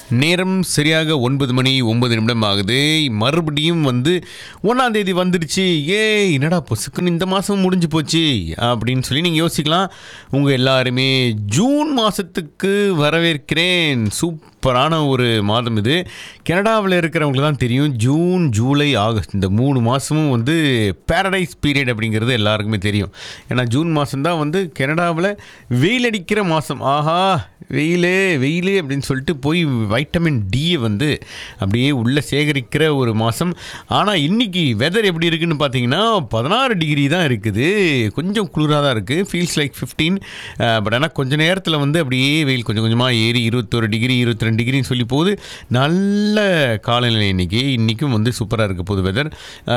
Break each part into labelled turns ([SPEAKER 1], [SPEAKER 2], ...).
[SPEAKER 1] நேரம் சரியாக ஒன்பது மணி ஒன்பது நிமிடம் ஆகுது மறுபடியும் வந்து ஒன்றாம் தேதி வந்துடுச்சு ஏ என்னடா பொசுக்குன்னு இந்த மாதம் முடிஞ்சு போச்சு அப்படின்னு சொல்லி நீங்கள் யோசிக்கலாம் உங்கள் எல்லாருமே ஜூன் மாதத்துக்கு வரவேற்கிறேன் சூப்பரான ஒரு மாதம் இது கனடாவில் இருக்கிறவங்களுக்கு தான் தெரியும் ஜூன் ஜூலை ஆகஸ்ட் இந்த மூணு மாதமும் வந்து பேரடைஸ் பீரியட் அப்படிங்கிறது எல்லாருக்குமே தெரியும் ஏன்னா ஜூன் மாதம் தான் வந்து கனடாவில் வெயில் அடிக்கிற மாதம் ஆஹா வெயிலே வெயிலே அப்படின்னு சொல்லிட்டு போய் வைட்டமின் டியை வந்து அப்படியே உள்ளே சேகரிக்கிற ஒரு மாதம் ஆனால் இன்னைக்கு வெதர் எப்படி இருக்குன்னு பார்த்தீங்கன்னா பதினாறு டிகிரி தான் இருக்குது கொஞ்சம் குளிராக தான் இருக்குது ஃபீல்ஸ் லைக் ஃபிஃப்டீன் பட் ஆனால் கொஞ்ச நேரத்தில் வந்து அப்படியே வெயில் கொஞ்சம் கொஞ்சமாக ஏறி இருபத்தொரு டிகிரி இருபத்தி ரெண்டு டிகிரின்னு சொல்லி போகுது நல்ல காலநிலை இன்னைக்கு இன்றைக்கும் வந்து சூப்பராக இருக்க போகுது வெதர்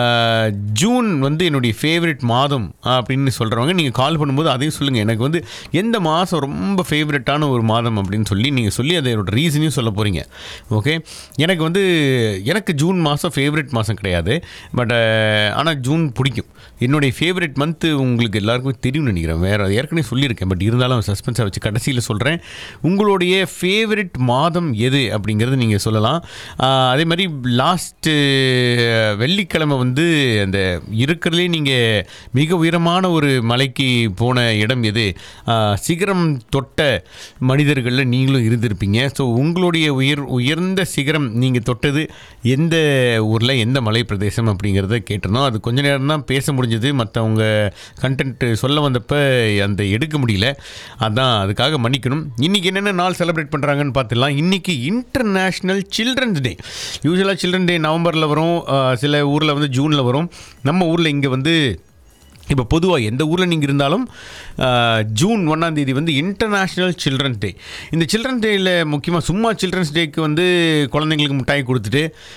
[SPEAKER 1] ஜூன் வந்து என்னுடைய ஃபேவரட் மாதம் அப்படின்னு சொல்கிறவங்க நீங்கள் கால் பண்ணும்போது அதையும் சொல்லுங்கள் எனக்கு வந்து எந்த மாதம் ரொம்ப ஃபேவரட்டான ஒரு மாதம் அப்படின்னு சொல்லி நீங்கள் சொல்லி அதோட ரீசனையும் சொல்ல போகிறீங்க ஓகே எனக்கு வந்து எனக்கு ஜூன் மாதம் ஃபேவரட் மாதம் கிடையாது பட் ஆனால் ஜூன் பிடிக்கும் என்னுடைய ஃபேவரட் மந்த்து உங்களுக்கு எல்லாருக்கும் தெரியும்னு நினைக்கிறேன் வேறு ஏற்கனவே சொல்லியிருக்கேன் பட் இருந்தாலும் சஸ்பென்ஸாக வச்சு கடைசியில் சொல்கிறேன் உங்களுடைய ஃபேவரட் மாதம் எது அப்படிங்கிறது நீங்கள் சொல்லலாம் ஆஹ் அதே மாதிரி லாஸ்ட்டு வெள்ளிக்கிழமை வந்து அந்த இருக்கிறதுலே நீங்கள் மிக உயரமான ஒரு மலைக்கு போன இடம் எது ஆஹ் சிகரம் தொட்ட மனிதர்களில் நீங்களும் இருந்திருப்பீங்க ஸோ உங்களுடைய உயர் உயர்ந்த சிகரம் நீங்கள் தொட்டது எந்த ஊரில் எந்த மலை பிரதேசம் அப்படிங்கிறத கேட்டிருந்தோம் அது கொஞ்ச நேரம் தான் பேச முடிஞ்சது மற்றவங்க கண்டென்ட் சொல்ல வந்தப்போ அந்த எடுக்க முடியல அதான் அதுக்காக மன்னிக்கணும் இன்றைக்கி என்னென்ன நாள் செலிப்ரேட் பண்ணுறாங்கன்னு பார்த்துடலாம் இன்றைக்கி இன்டர்நேஷ்னல் சில்ட்ரன்ஸ் டே யூஸ்வலாக சில்ட்ரன் டே நவம்பரில் வரும் ஆஹ் சில ஊரில் வந்து ஜூனில் வரும் நம்ம ஊரில் இங்கே வந்து இப்போ பொதுவாக எந்த ஊரில் நீங்கள் இருந்தாலும் ஆஹ், ஜூன் ஒன்றாம் தேதி வந்து இன்டர்நேஷ்னல் சில்ட்ரன்ஸ் டே இந்த சில்ட்ரன்ஸ் டேயில் முக்கியமாக சும்மா சில்ட்ரன்ஸ் டேக்கு வந்து குழந்தைங்களுக்கு மிட்டாய் கொடுத்துட்டு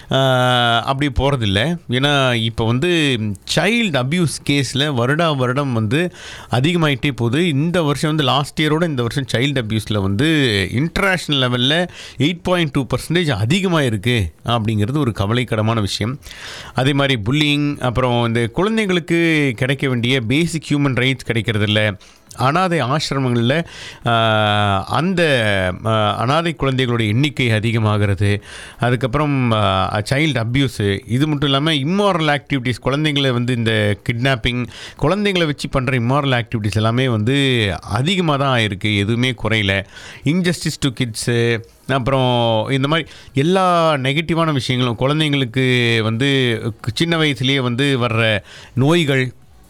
[SPEAKER 1] ஆஹ், அப்படி போகிறதில்ல ஏன்னா இப்போ வந்து சைல்டு அப்யூஸ் கேஸில் வருடா வருடம் வந்து அதிகமாயிட்டே போகுது இந்த வருஷம் வந்து லாஸ்ட் இயரோட இந்த வருஷம் சைல்டு அப்யூஸில் வந்து இன்டர்நேஷ்னல் லெவலில் எயிட் பாயிண்ட் டூ பர்சன்டேஜ் அதிகமாக இருக்குது அப்படிங்கிறது ஒரு கவலைக்கிடமான விஷயம் அதே மாதிரி புல்லிங் அப்புறம் இந்த குழந்தைங்களுக்கு கிடைக்க வேண்டிய பேசிக் ஹியூமன் ரைட்ஸ் கிடைக்கிறதில்ல அனாதை ஆசிரமங்களில் ஆஹ், அந்த ஆஹ், அனாதை குழந்தைகளுடைய எண்ணிக்கை அதிகமாகிறது அதுக்கப்புறம் சைல்டு அப்யூஸு இது மட்டும் இல்லாமல் இம்மாரல் ஆக்டிவிட்டீஸ் குழந்தைங்களை வந்து இந்த கிட்னாப்பிங் குழந்தைங்களை வச்சு பண்ணுற இம்மாரல் ஆக்டிவிட்டீஸ் எல்லாமே வந்து அதிகமாக தான் ஆயிருக்கு எதுவுமே குறையல இன்ஜஸ்டிஸ் டு கிட்ஸு அப்புறம் இந்த மாதிரி எல்லா நெகட்டிவான விஷயங்களும் குழந்தைங்களுக்கு வந்து சின்ன வயசுலேயே வந்து வர்ற நோய்கள்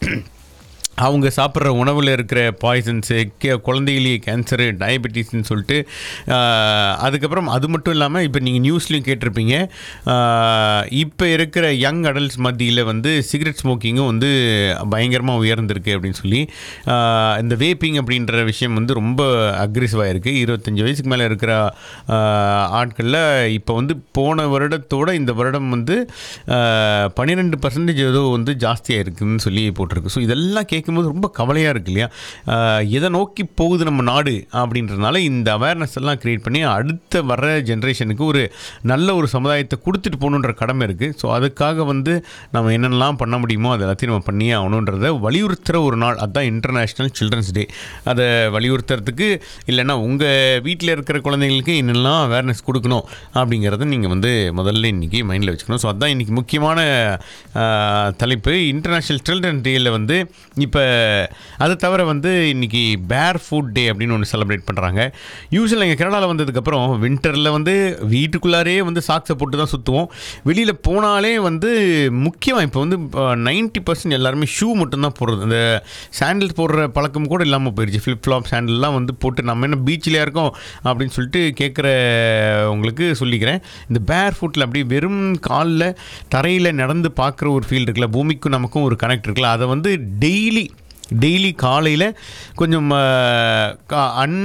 [SPEAKER 1] அவங்க சாப்பிட்ற உணவில் இருக்கிற பாய்சன்ஸு கே குழந்தைகளையே கேன்சரு டயபெட்டிஸ்ன்னு சொல்லிட்டு ஆஹ், அதுக்கப்புறம் அது மட்டும் இல்லாமல் இப்போ நீங்கள் நியூஸ்லையும் கேட்டிருப்பீங்க ஆஹ், இப்போ இருக்கிற யங் அடல்ட்ஸ் மத்தியில் வந்து சிகரெட் ஸ்மோக்கிங்கும் வந்து பயங்கரமாக உயர்ந்திருக்கு அப்படின்னு சொல்லி ஆஹ், இந்த வேப்பிங் அப்படின்ற விஷயம் வந்து ரொம்ப அக்ரெசிவாக இருக்குது இருபத்தஞ்சி வயசுக்கு மேலே இருக்கிற ஆட்களில் இப்போ வந்து போன வருடத்தோட இந்த வருடம் வந்து பன்னிரெண்டு பர்சன்டேஜ் ஏதோ வந்து ஜாஸ்தியாக இருக்குதுன்னு சொல்லி போட்டிருக்கு ஸோ இதெல்லாம் கேட்கும்போது ரொம்ப கவலையாக இருக்கு இல்லையா ஆஹ் எதை நோக்கி போகுது நம்ம நாடு அப்படின்றதுனால இந்த அவேர்னஸ் எல்லாம் க்ரியேட் பண்ணி அடுத்த வர ஜென்ரேஷனுக்கு ஒரு நல்ல ஒரு சமுதாயத்தை கொடுத்துட்டு போகணுன்ற கடமை இருக்குது ஸோ அதுக்காக வந்து நம்ம என்னென்னலாம் பண்ண முடியுமோ அது எல்லாத்தையும் நம்ம பண்ணியே ஆகணுன்றதை வலியுறுத்துகிற ஒரு நாள் அதுதான் இன்டர்நேஷ்னல் சில்ட்ரன்ஸ் டே அதை வலியுறுத்துறதுக்கு இல்லைன்னா உங்கள் வீட்டில் இருக்கிற குழந்தைங்களுக்கு என்னெல்லாம் அவேர்னஸ் கொடுக்கணும் அப்படிங்கிறத நீங்கள் வந்து முதல்ல இன்றைக்கி மைண்டில் வச்சுக்கணும் ஸோ அதுதான் இன்றைக்கி முக்கியமான ஆஹ், தலைப்பு இன்டர்நேஷ்னல் சில்ட்ரன் டேயில் வந்து இப்போ அது தவிர வந்து இன்றைக்கி பேர் ஃபுட் டே அப்படின்னு ஒன்று செலிப்ரேட் பண்ணுறாங்க யூஸ்வலாக எங்கள் கேரளாவில் வந்ததுக்கப்புறம் வின்டரில் வந்து வீட்டுக்குள்ளாரே வந்து சாக்ஸை போட்டு தான் சுற்றுவோம் வெளியில் போனாலே வந்து முக்கியமாக இப்போ வந்து நைன்ட்டி பர்சன்ட் எல்லாருமே ஷூ மட்டும்தான் போடுறது அந்த சாண்டில் போடுற பழக்கம் கூட இல்லாமல் போயிடுச்சு ஃப்ளிப் ஃப்ளாப் சாண்டில்லாம் வந்து போட்டு நம்ம என்ன பீச்சில் இருக்கோம் அப்படின்னு சொல்லிட்டு கேட்குற உங்களுக்கு சொல்லிக்கிறேன் இந்த பேர் ஃபுட்டில் அப்படியே வெறும் காலில் தரையில் நடந்து பார்க்குற ஒரு ஃபீல் இருக்குல்ல பூமிக்கும் நமக்கும் ஒரு கனெக்ட் இருக்குல்ல அதை வந்து டெய்லி டெய்லி காலையில் கொஞ்சம் அன்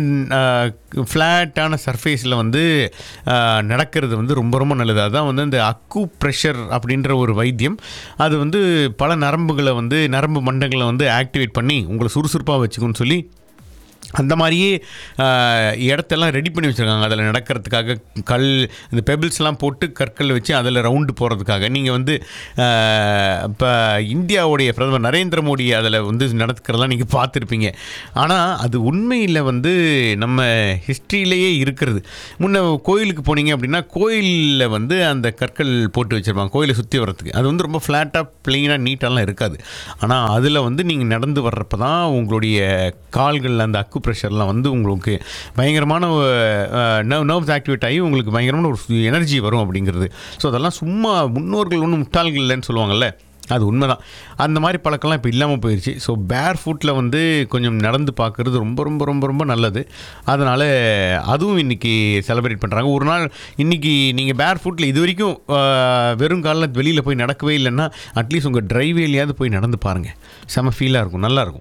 [SPEAKER 1] ஃப்ளாட்டான சர்ஃபேஸில் வந்து ஆஹ், நடக்கிறது வந்து ரொம்ப ரொம்ப நல்லது அதுதான் வந்து இந்த அக்கு ப்ரெஷர் அப்படின்ற ஒரு வைத்தியம் அது வந்து பல நரம்புகளை வந்து நரம்பு மண்டங்களை வந்து ஆக்டிவேட் பண்ணி உங்களை சுறுசுறுப்பாக வச்சுக்குன்னு சொல்லி அந்த மாதிரியே ஆஹ், இடத்தெல்லாம் ரெடி பண்ணி வச்சுருக்காங்க அதில் நடக்கிறதுக்காக கல் இந்த பெபிள்ஸ்லாம் போட்டு கற்கள் வச்சு அதில் ரவுண்டு போகிறதுக்காக நீங்கள் வந்து இப்போ இந்தியாவுடைய பிரதமர் நரேந்திர மோடி அதில் வந்து நடக்கிறதெல்லாம் நீங்கள் பார்த்துருப்பீங்க ஆனால் அது உண்மையில் வந்து நம்ம ஹிஸ்ட்ரியிலேயே இருக்கிறது முன்ன கோயிலுக்கு போனீங்க அப்படின்னா கோயிலில் வந்து அந்த கற்கள் போட்டு வச்சுருப்பாங்க கோயிலை சுற்றி வர்றதுக்கு அது வந்து ரொம்ப ஃப்ளாட்டாக ப்ளெயினாக நீட்டாலாம் இருக்காது ஆனால் அதில் வந்து நீங்கள் நடந்து வர்றப்ப தான் உங்களுடைய கால்களில் அந்த அக்கு ப்ரெஷர்லாம் வந்து உங்களுக்கு பயங்கரமான நர்வ் நர்வ்ஸ் ஆக்டிவேட் ஆகி உங்களுக்கு பயங்கரமான ஒரு எனர்ஜி வரும் அப்படிங்கிறது ஸோ அதெல்லாம் சும்மா முன்னோர்கள் ஒன்றும் முட்டாள்கள் இல்லைன்னு சொல்லுவாங்கல்ல அது உண்மைதான் அந்த மாதிரி பழக்கம்லாம் இப்போ இல்லாமல் போயிடுச்சு ஸோ பேர் ஃபுட்டில் வந்து கொஞ்சம் நடந்து பார்க்குறது ரொம்ப ரொம்ப ரொம்ப ரொம்ப நல்லது அதனால் அதுவும் இன்றைக்கி செலிப்ரேட் பண்ணுறாங்க ஒரு நாள் இன்றைக்கி நீங்கள் பேர் ஃபுட்டில் இது வரைக்கும் ஆஹ், வெறும் காலில் வெளியில் போய் நடக்கவே இல்லைன்னா அட்லீஸ்ட் உங்கள் ட்ரைவேலையாவது போய் நடந்து பாருங்கள் செம ஃபீலாக இருக்கும் நல்லாயிருக்கும்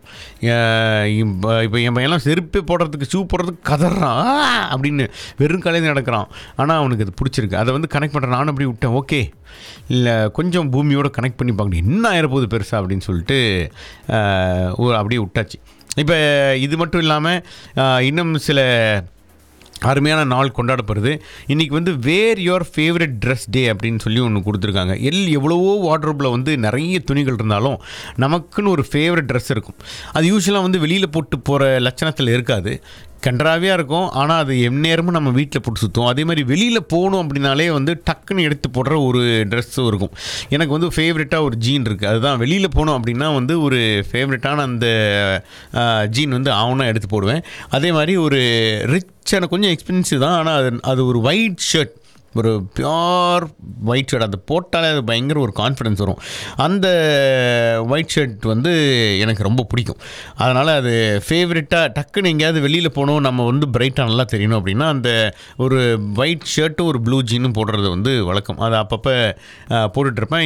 [SPEAKER 1] இப்போ என் பையன்லாம் செருப்பே போடுறதுக்கு ஷூ போடுறதுக்கு கதறான் "ஆ!" அப்படின்னு வெறும் காலையில் நடக்கிறான் ஆனால் அவனுக்கு அது பிடிச்சிருக்கு அதை வந்து கனெக்ட் பண்ணுறேன் நானும் அப்படி விட்டேன் ஓகே இல்லை கொஞ்சம் பூமியோட கனெக்ட் பண்ணி பார்க்கணும் என்ன ஆயிரப்போகுது பெருசா அப்படின்னு சொல்லிட்டு ஆஹ், ஒரு அப்படியே விட்டாச்சு இப்போ இது மட்டும் இல்லாமல் இன்னும் சில அருமையான நாள் கொண்டாடப்படுது இன்றைக்கி வந்து wear your favourite dress day அப்படின்னு சொல்லி ஒன்று கொடுத்துருக்காங்க எல் எவ்வளவோ வார்ட்ரோப்பில் வந்து நிறைய துணிகள் இருந்தாலும் நமக்குன்னு ஒரு ஃபேவரட் ட்ரெஸ் இருக்கும் அது யூஸ்வலாக வந்து வெளியில் போட்டு போகிற லட்சணத்தில் இருக்காது கன்றாவியாக இருக்கும் ஆனால் அது எந்நேரமும் நம்ம வீட்டில் போட்டு சுற்றுவோம் அதே மாதிரி வெளியில் போகணும் அப்படின்னாலே வந்து டக்குன்னு எடுத்து போடுற ஒரு ட்ரெஸ்ஸும் இருக்கும் எனக்கு வந்து ஃபேவரட்டாக ஒரு ஜீன் இருக்குது அதுதான் வெளியில் போனோம் அப்படின்னா வந்து ஒரு ஃபேவரட்டான அந்த ஜீன் வந்து ஆவணம் எடுத்து போடுவேன் அதே மாதிரி ஒரு ரிச்சான கொஞ்சம் எக்ஸ்பென்சிவ் தான் ஆனால் அது அது ஒரு ஒயிட் ஷர்ட் ஒரு பியோர் ஒயிட் ஷர்ட் அதை போட்டாலே அது பயங்கர ஒரு கான்ஃபிடென்ஸ் வரும் அந்த ஒயிட் ஷர்ட் வந்து எனக்கு ரொம்ப பிடிக்கும் அதனால் அது ஃபேவரட்டாக டக்குன்னு எங்கேயாவது வெளியில் போகணும் நம்ம வந்து பிரைட்டாக நல்லா தெரியணும் அப்படின்னா அந்த ஒரு ஒயிட் ஷர்ட்டும் ஒரு ப்ளூ ஜீனும் போடுறது வந்து வழக்கம் அதை அப்பப்போ போட்டுட்ருப்பேன்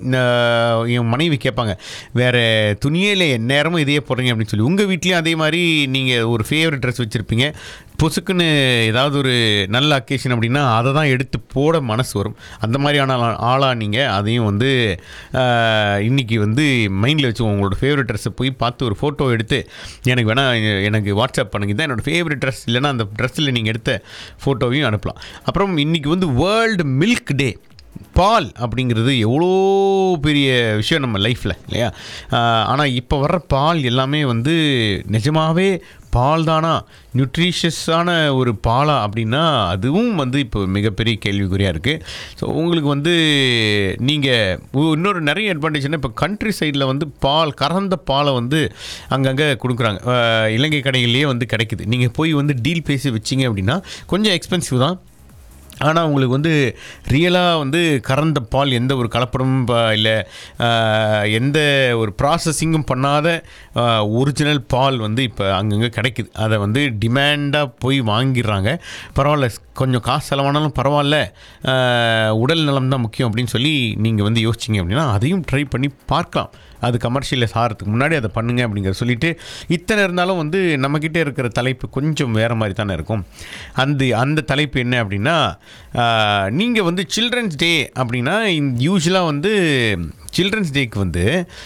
[SPEAKER 1] என் மனைவி கேட்பாங்க வேறு துணியே இல்லை நேரமும் இதையே போடுறீங்க அப்படின்னு சொல்லி உங்கள் வீட்லேயும் அதே மாதிரி நீங்கள் ஒரு ஃபேவரட் ட்ரெஸ் வச்சுருப்பீங்க பொசுக்குன்னு ஏதாவது ஒரு நல்ல அக்கேஷன் அப்படின்னா அதை தான் எடுத்து போட மனசு வரும் அந்த மாதிரியான ஆளாக நீங்கள் அதையும் வந்து ஆஹ், இன்னைக்கு வந்து மைண்டில் வச்சு உங்களோட ஃபேவரட் ட்ரெஸ்ஸை போய் பார்த்து ஒரு ஃபோட்டோ எடுத்து எனக்கு வேணால் எனக்கு வாட்ஸ்அப் பண்ணுங்க இதான் என்னோடய ஃபேவரட் ட்ரெஸ் இல்லைன்னா அந்த ட்ரெஸ்ஸில் நீங்கள் எடுத்த ஃபோட்டோவையும் அனுப்பலாம் அப்புறம் இன்றைக்கி வந்து வேர்ல்டு மில்க் டே பால் அப்படிங்கிறது எவ்வளோ பெரிய விஷயம் நம்ம லைஃப்பில் இல்லையா ஆனால் இப்போ வர்ற பால் எல்லாமே வந்து நிஜமாகவே பால் தானா நியூட்ரிஷியஸான ஒரு பாலா அப்படின்னா அதுவும் வந்து இப்போ மிகப்பெரிய கேள்விக்குறியாக இருக்குது ஸோ உங்களுக்கு வந்து நீங்கள் இன்னொரு நிறைய அட்வான்டேஜ்னா இப்போ கண்ட்ரி சைடில் வந்து பால் கறந்த பாலை வந்து அங்கங்கே கொடுக்குறாங்க அஹ், இலங்கை கடைகள்லேயே வந்து கிடைக்குது நீங்கள் போய் வந்து டீல் பேசி வச்சிங்க அப்படின்னா கொஞ்சம் எக்ஸ்பென்சிவ் தான் ஆனால் உங்களுக்கு வந்து ரியலாக வந்து கறந்த பால் எந்த ஒரு கலப்படமும் இல்லை எந்த ஒரு ப்ராசஸிங்கும் பண்ணாத ஒரிஜினல் பால் வந்து இப்போ அங்கங்கே கிடைக்குது அதை வந்து டிமாண்டாக போய் வாங்கிடுறாங்க பரவாயில்ல கொஞ்சம் காசு செலவானாலும் பரவாயில்ல ஆஹ், உடல் நலம் தான் முக்கியம் அப்படின்னு சொல்லி நீங்கள் வந்து யோசிச்சிங்க அப்படின்னா அதையும் ட்ரை பண்ணி பார்க்கலாம் அது கமர்ஷியலைஸ் ஆகிறதுக்கு முன்னாடி அதை பண்ணுங்க அப்படிங்கிற சொல்லிட்டு இத்தனை இருந்தாலும் வந்து நம்மக்கிட்ட இருக்கிற தலைப்பு கொஞ்சம் வேறு மாதிரி தானே இருக்கும் அந்த அந்த தலைப்பு என்ன அப்படின்னா நீங்கள் வந்து சில்ட்ரன்ஸ் டே அப்படின்னா யூஸ்வலாக வந்து சில்ட்ரன்ஸ் டேக்கு வந்து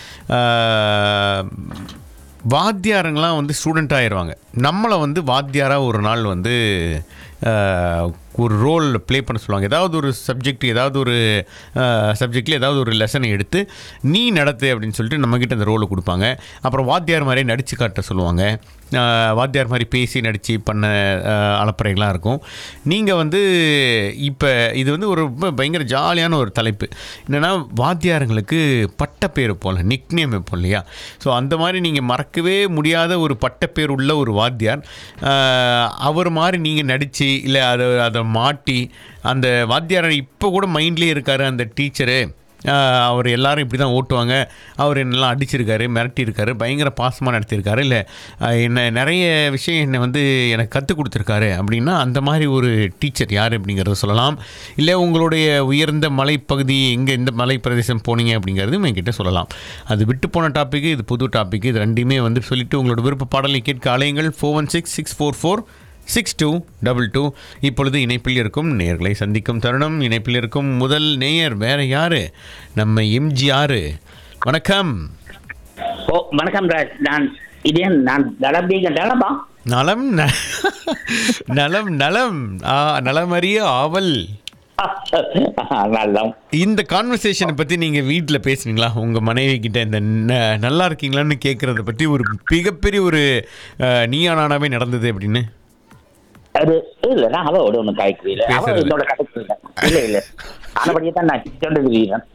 [SPEAKER 1] ஆஹ், வாத்தியாருங்களாம் வந்து ஸ்டூடெண்ட் ஆயிடுவாங்க நம்மளை வந்து வாத்தியாராக ஒரு நாள் வந்து ஆஹ், ஒரு ரோல் ப்ளே பண்ண சொல்லுவாங்க ஏதாவது ஒரு சப்ஜெக்ட் ஏதாவது ஒரு சப்ஜெக்டில் ஏதாவது ஒரு லெசனை எடுத்து நீ நடத்து அப்படின்னு சொல்லிட்டு நம்மக்கிட்ட அந்த ரோலை கொடுப்பாங்க அப்புறம் வாத்தியார் மாதிரியே நடித்து காட்ட சொல்லுவாங்க ஆஹ், வாத்தியார் மாதிரி பேசி நடித்து பண்ண ஆஹ், அலப்பறைகள்லாம் இருக்கும் நீங்கள் வந்து இப்போ இது வந்து ஒரு ரொம்ப பயங்கர ஜாலியான ஒரு தலைப்பு என்னென்னா வாத்தியாருங்களுக்கு பட்டப்பேர் வைப்போம்ல நிக்னேம் வைப்போம் இல்லையா ஸோ அந்த மாதிரி நீங்கள் மறக்கவே முடியாத ஒரு பட்டப்பேர் உள்ள ஒரு வாத்தியார் ஆஹ், அவர் மாதிரி நீங்கள் நடித்து இல்லை அதை அதை மாட்டி அந்த வாத்தியார் இப்போ கூட மைண்ட்லேயே இருக்கார் அந்த டீச்சரு அவர் எல்லாரும் இப்படி தான் ஓட்டுவாங்க அவர் என்னெல்லாம் அடிச்சிருக்காரு மிரட்டியிருக்காரு பயங்கர பாசமாக நடத்தியிருக்காரு இல்லை என்ன நிறைய விஷயம் என்னை வந்து எனக்கு கற்றுக் கொடுத்துருக்காரு அப்படின்னா அந்த மாதிரி ஒரு டீச்சர் யார் அப்படிங்கிறத சொல்லலாம் இல்லை உங்களுடைய உயர்ந்த மலைப்பகுதி எங்கே எந்த மலை பிரதேசம் போனீங்க அப்படிங்கிறது என்கிட்ட சொல்லலாம் அது விட்டு போன டாப்பிக்கு இது புது டாபிக் இது ரெண்டையுமே வந்து சொல்லிவிட்டு உங்களோட விருப்ப பாடலை கேட்க அலையுங்கள் four one six six four four six two double two இப்பொழுது இணைப்பில் இருக்கும் நேர்களை சந்திக்கும் தருணம் இணைப்பில் இருக்கும் முதல் நேயர் வேற யாரு நம்ம எம்ஜிஆர் வணக்கம்
[SPEAKER 2] ஓ வணக்கம் ராஜ் நான் இதே நான் தளபீக தளபா
[SPEAKER 1] நலம் ந- நலம் நலம் ஆ, நலமறிய ஆவல்
[SPEAKER 2] நல்லா
[SPEAKER 1] இந்த கான்வர்சேஷனை பற்றி நீங்கள் வீட்டில் பேசுனீங்களா உங்கள் மனைவி கிட்ட இந்த ந- நல்லா இருக்கீங்களான்னு கேட்குறத பற்றி ஒரு மிகப்பெரிய ஒரு அஹ், நீயா நானாவே நடந்தது அப்படின்னு
[SPEAKER 2] அது இல்ல நான் அவளோட ஒன்றும் காய்க்கிறீல அவ
[SPEAKER 1] பேசுறது.
[SPEAKER 2] என்னோட கடைக்கிறீங்க இல்ல இல்ல ஆனபடியே தான் நான் சொல்றது இருக்கிறேன்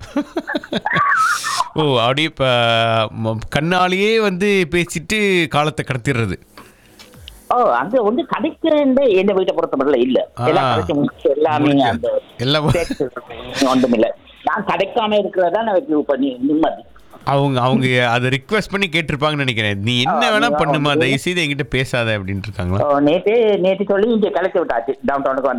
[SPEAKER 1] ஓ அப்படியே இப்போ கண்ணாலேயே வந்து பேசிட்டு காலத்தை கடத்திடுறது
[SPEAKER 2] ஓ அங்க வந்து கடைக்கிறேன் எந்த வீட்டை பொறுத்த மட்டும் இல்ல எல்லாம்
[SPEAKER 1] ஆ.
[SPEAKER 2] கடைச்சு முடிச்சு எல்லாமே
[SPEAKER 1] முடிஞ்சு.
[SPEAKER 2] அந்த
[SPEAKER 1] எல்லாம்
[SPEAKER 2] ஒன்றும் இல்ல நான் கிடைக்காம இருக்கிறதா எனக்கு இப்ப நீ நிம்மதி
[SPEAKER 1] அவங்க அவங்க அதை ரிக்வெஸ்ட் பண்ணி கேட்டிருப்பாங்கன்னு நினைக்கிறேன் நீ என்ன
[SPEAKER 2] ஆ,
[SPEAKER 1] வேணா
[SPEAKER 2] நீ
[SPEAKER 1] பண்ணுமா
[SPEAKER 2] அவங்க
[SPEAKER 1] தயவு செய்து என்கிட்ட பேசாத அப்படின்ட்டு இருக்காங்களா
[SPEAKER 2] ஓ, நேத்து நேத்து சொல்லி இங்க கலைச்சு விட்டாச்சு டவுன் டவுனுக்கு